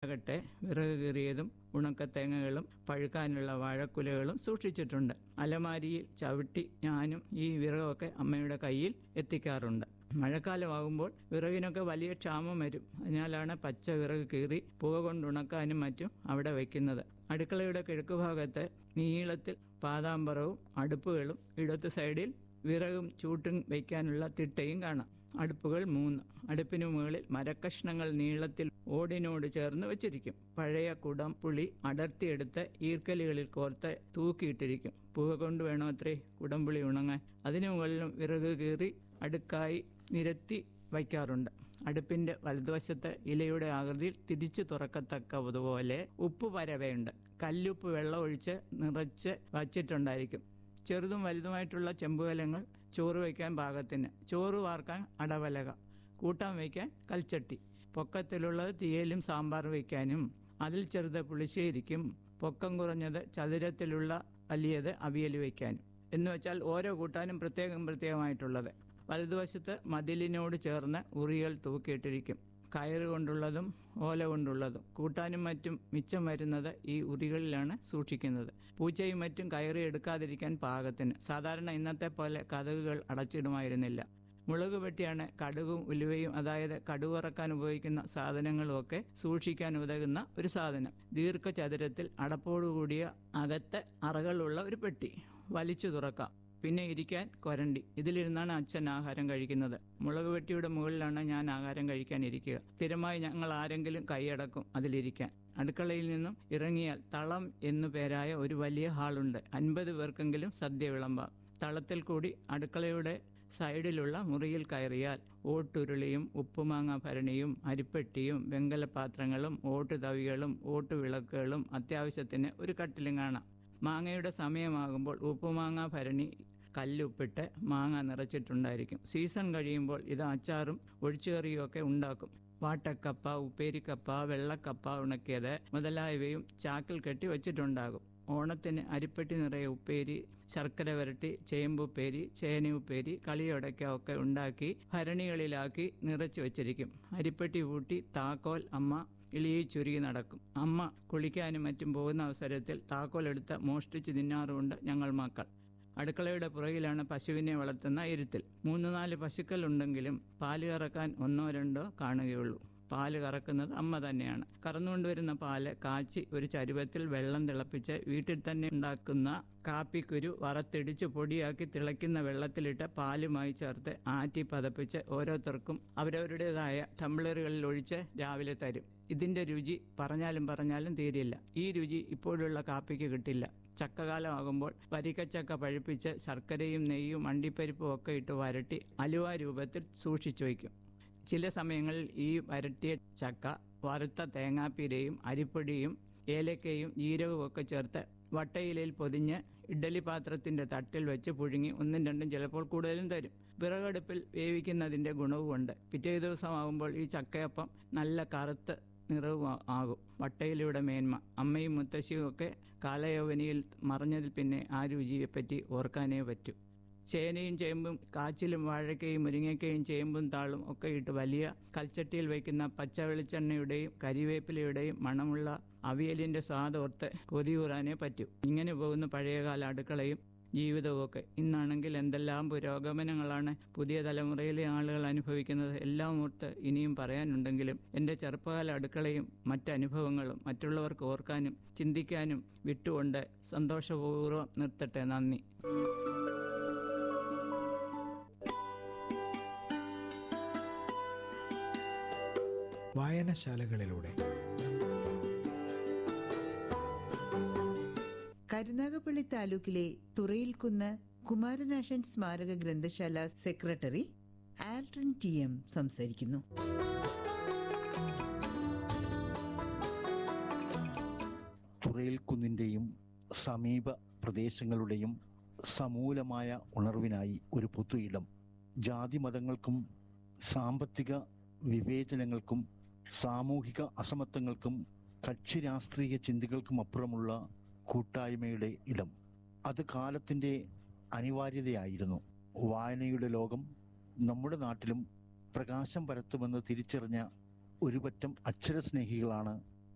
ഭാഗത്താകട്ടെ വിറക് കീറിയതും ഉണക്കത്തേങ്ങകളും പഴുക്കാനുള്ള വാഴക്കുലകളും സൂക്ഷിച്ചിട്ടുണ്ട് അലമാരിയിൽ ചവിട്ടി ഞാനും ഈ വിറകൊക്കെ അമ്മയുടെ കയ്യിൽ എത്തിക്കാറുണ്ട് മഴക്കാലമാകുമ്പോൾ വിറകിനൊക്കെ വലിയ ക്ഷാമം വരും അതിനാലാണ് പച്ച വിറക് കീറി പുക കൊണ്ടുണക്കാനും മറ്റും അവിടെ വയ്ക്കുന്നത് അടുക്കളയുടെ കിഴക്ക് ഭാഗത്ത് നീളത്തിൽ പാതാമ്പറവും അടുപ്പുകളും ഇടത്ത് സൈഡിൽ വിറകും ചൂട്ടും വയ്ക്കാനുള്ള തിട്ടയും കാണാം അടുപ്പുകൾ മൂന്ന് അടുപ്പിനു മുകളിൽ മരക്കഷ്ണങ്ങൾ നീളത്തിൽ ഓടിനോട് ചേർന്ന് വെച്ചിരിക്കും പഴയ കുടം പുളി അടർത്തിയെടുത്ത് ഈർക്കലുകളിൽ കോർത്ത് തൂക്കിയിട്ടിരിക്കും പുക കൊണ്ട് വേണോ അത്രേ കുടംപുളി ഉണങ്ങാൻ അതിനു മുകളിലും വിറക് കീറി അടുക്കായി നിരത്തി വയ്ക്കാറുണ്ട് അടുപ്പിന്റെ വലതുവശത്ത് ഇലയുടെ ആകൃതിയിൽ തിരിച്ചു തുറക്കത്തക്കതുപോലെ ഉപ്പ് പരവയുണ്ട് കല്ലുപ്പ് വെള്ളം ഒഴിച്ച് നിറച്ച് വച്ചിട്ടുണ്ടായിരിക്കും ചെറുതും വലുതുമായിട്ടുള്ള ചെമ്പുകലങ്ങൾ ചോറ് വയ്ക്കാൻ പാകത്തിന് ചോറ് വാർക്കാൻ അടവലക കൂട്ടാൻ വയ്ക്കാൻ കൽച്ചട്ടി പൊക്കത്തിലുള്ളത് തീയലും സാമ്പാർ വയ്ക്കാനും അതിൽ ചെറുത് പുളിശ്ശേരിക്കും പൊക്കം കുറഞ്ഞത് ചതുരത്തിലുള്ള വലിയത് അവിയൽ വയ്ക്കാനും എന്ന് വെച്ചാൽ ഓരോ കൂട്ടാനും പ്രത്യേകം പ്രത്യേകമായിട്ടുള്ളത് വലതുവശത്ത് മതിലിനോട് ചേർന്ന് ഉറികൾ തൂക്കിയിട്ടിരിക്കും കയറ് കൊണ്ടുള്ളതും ഓല കൊണ്ടുള്ളതും കൂട്ടാനും മറ്റും മിച്ചം വരുന്നത് ഈ ഉറികളിലാണ് സൂക്ഷിക്കുന്നത് പൂച്ചയും മറ്റും കയറി എടുക്കാതിരിക്കാൻ പാകത്തിന് സാധാരണ ഇന്നത്തെ പോലെ കഥകുകൾ അടച്ചിടുമായിരുന്നില്ല മുളക് വെട്ടിയാണ് കടുകും ഉലുവയും അതായത് കടുവറക്കാൻ ഉപയോഗിക്കുന്ന സാധനങ്ങളുമൊക്കെ സൂക്ഷിക്കാൻ ഉതകുന്ന ഒരു സാധനം ദീർഘചതുരത്തിൽ അടപ്പോടുകൂടിയ അകത്ത് അറകളുള്ള ഒരു പെട്ടി വലിച്ചു തുറക്കാം പിന്നെ ഇരിക്കാൻ കൊരണ്ടി ഇതിലിരുന്നാണ് അച്ഛൻ ആഹാരം കഴിക്കുന്നത് മുളക് വെട്ടിയുടെ മുകളിലാണ് ഞാൻ ആഹാരം കഴിക്കാൻ ഇരിക്കുക സ്ഥിരമായി ഞങ്ങൾ ആരെങ്കിലും കൈയടക്കും അതിലിരിക്കാൻ അടുക്കളയിൽ നിന്നും ഇറങ്ങിയാൽ തളം എന്നു പേരായ ഒരു വലിയ ഹാളുണ്ട് അൻപത് പേർക്കെങ്കിലും സദ്യ വിളമ്പാം തളത്തിൽ കൂടി അടുക്കളയുടെ സൈഡിലുള്ള മുറിയിൽ കയറിയാൽ ഓട്ടുരുളിയും ഉപ്പുമാങ്ങ ഭരണിയും അരിപ്പെട്ടിയും വെങ്കലപാത്രങ്ങളും ഓട്ടുതവികളും ഓട്ടുവിളക്കുകളും അത്യാവശ്യത്തിന് ഒരു കട്ടിലും കാണാം മാങ്ങയുടെ സമയമാകുമ്പോൾ ഉപ്പുമാങ്ങ ഭരണി കല്ലുപ്പിട്ട് മാങ്ങ നിറച്ചിട്ടുണ്ടായിരിക്കും സീസൺ കഴിയുമ്പോൾ ഇത് അച്ചാറും ഒഴിച്ചുകറിയും ഒക്കെ ഉണ്ടാക്കും വാട്ടക്കപ്പ ഉപ്പേരിക്കപ്പ വെള്ളക്കപ്പ ഉണക്കിയത് മുതലായവയും ചാക്കിൽ കെട്ടി വെച്ചിട്ടുണ്ടാകും ഓണത്തിന് അരിപ്പെട്ടി നിറയെ ഉപ്പേരി ശർക്കര വരട്ടി ചേമ്പുപ്പേരി ചേന ഉപ്പേരി കളിയൊടക്ക ഒക്കെ ഉണ്ടാക്കി ഭരണികളിലാക്കി നിറച്ചു വെച്ചിരിക്കും അരിപ്പെട്ടി ഊട്ടി താക്കോൽ അമ്മ ഇളിയെ ചുരുങ്ങി നടക്കും അമ്മ കുളിക്കാനും മറ്റും പോകുന്ന അവസരത്തിൽ താക്കോൽ എടുത്ത് മോഷ്ടിച്ച് തിന്നാറുമുണ്ട് ഞങ്ങൾ മക്കൾ അടുക്കളയുടെ പുറകിലാണ് പശുവിനെ വളർത്തുന്ന ഇരുത്തിൽ മൂന്ന് നാല് പശുക്കൾ ഉണ്ടെങ്കിലും പാല് കറക്കാൻ ഒന്നോ രണ്ടോ കാണുകയുള്ളൂ പാല് കറക്കുന്നത് അമ്മ തന്നെയാണ് കറന്നുകൊണ്ടുവരുന്ന പാല് കാച്ചി ഒരു ചരുവത്തിൽ വെള്ളം തിളപ്പിച്ച് വീട്ടിൽ തന്നെ ഉണ്ടാക്കുന്ന കാപ്പിക്കുരു വറുത്തിടിച്ച് പൊടിയാക്കി തിളയ്ക്കുന്ന വെള്ളത്തിലിട്ട് പാലുമായി ചേർത്ത് ആറ്റി പതപ്പിച്ച് ഓരോരുത്തർക്കും അവരവരുടേതായ ടംബ്ലറുകളിൽ ഒഴിച്ച് രാവിലെ തരും ഇതിന്റെ രുചി പറഞ്ഞാലും പറഞ്ഞാലും തീരില്ല ഈ രുചി ഇപ്പോഴുള്ള കാപ്പിക്ക് കിട്ടില്ല ചക്കകാലമാകുമ്പോൾ വരിക്കച്ചക്ക പഴുപ്പിച്ച് ശർക്കരയും നെയ്യും അണ്ടിപ്പരിപ്പും ഒക്കെ ഇട്ട് വരട്ടി അലുവ രൂപത്തിൽ സൂക്ഷിച്ചു വയ്ക്കും ചില സമയങ്ങളിൽ ഈ വരട്ടിയ ചക്ക വറുത്ത തേങ്ങാപ്പീരയും അരിപ്പൊടിയും ഏലക്കയും ജീരകവും ഒക്കെ ചേർത്ത് വട്ടയിലയിൽ പൊതിഞ്ഞ് ഇഡ്ഡലി പാത്രത്തിന്റെ തട്ടിൽ വെച്ച് പുഴുങ്ങി ഒന്നും രണ്ടും ചിലപ്പോൾ കൂടുതലും തരും വിറകടുപ്പിൽ വേവിക്കുന്നതിന്റെ ഗുണവുമുണ്ട് പിറ്റേ ദിവസമാകുമ്പോൾ ഈ ചക്കയപ്പം നല്ല കറുത്ത് നിറവും ആകും വട്ടയിലയുടെ മേന്മ അമ്മയും മുത്തശ്ശിയും ഒക്കെ കാലയൗവനിയിൽ മറഞ്ഞതിൽ പിന്നെ ആ രുചിയെപ്പറ്റി ഓർക്കാനേ പറ്റൂ ചേനയും ചേമ്പും കാച്ചിലും വാഴക്കയും മുരിങ്ങയ്ക്കയും ചേമ്പും താളും ഒക്കെ ഇട്ട് വലിയ കൽച്ചട്ടിയിൽ വയ്ക്കുന്ന പച്ച വെളിച്ചെണ്ണയുടെയും കരിവേപ്പിലയുടെയും മണമുള്ള അവിയലിന്റെ സ്വാദോർത്ത് കൊതിയൂറാനേ പറ്റൂ ഇങ്ങനെ പോകുന്ന പഴയകാല അടുക്കളയും ജീവിതവും ഒക്കെ ഇന്നാണെങ്കിൽ എന്തെല്ലാം പുരോഗമനങ്ങളാണ് പുതിയ തലമുറയിലെ ആളുകൾ അനുഭവിക്കുന്നത് എല്ലാം ഓർത്ത് ഇനിയും പറയാനുണ്ടെങ്കിലും എൻ്റെ ചെറുപ്പകാല അടുക്കളയും മറ്റനുഭവങ്ങളും മറ്റുള്ളവർക്ക് ഓർക്കാനും ചിന്തിക്കാനും വിട്ടുകൊണ്ട് സന്തോഷപൂർവ്വം നിർത്തട്ടെ നന്ദി വായനശാലകളിലൂടെ കരുനാഗപ്പള്ളി താലൂക്കിലെ തുറയിൽക്കുന്ന് കുമാരനാശൻ സ്മാരക ഗ്രന്ഥശാല സെക്രട്ടറി ആൽട്രൻ ടി എം സംസാരിക്കുന്നു തുറയിൽ കുന്നിൻ്റെയും സമീപ പ്രദേശങ്ങളുടെയും സമൂലമായ ഉണർവിനായി ഒരു പൊതു ഇടം ജാതി മതങ്ങൾക്കും സാമ്പത്തിക വിവേചനങ്ങൾക്കും സാമൂഹിക അസമത്വങ്ങൾക്കും കക്ഷി രാഷ്ട്രീയ ചിന്തകൾക്കും അപ്പുറമുള്ള കൂട്ടായ്മയുടെ ഇടം അത് കാലത്തിന്റെ അനിവാര്യതയായിരുന്നു വായനയുടെ ലോകം നമ്മുടെ നാട്ടിലും പ്രകാശം പരത്തുമെന്ന് തിരിച്ചറിഞ്ഞ ഒരുപറ്റം അക്ഷരസ്നേഹികളാണ്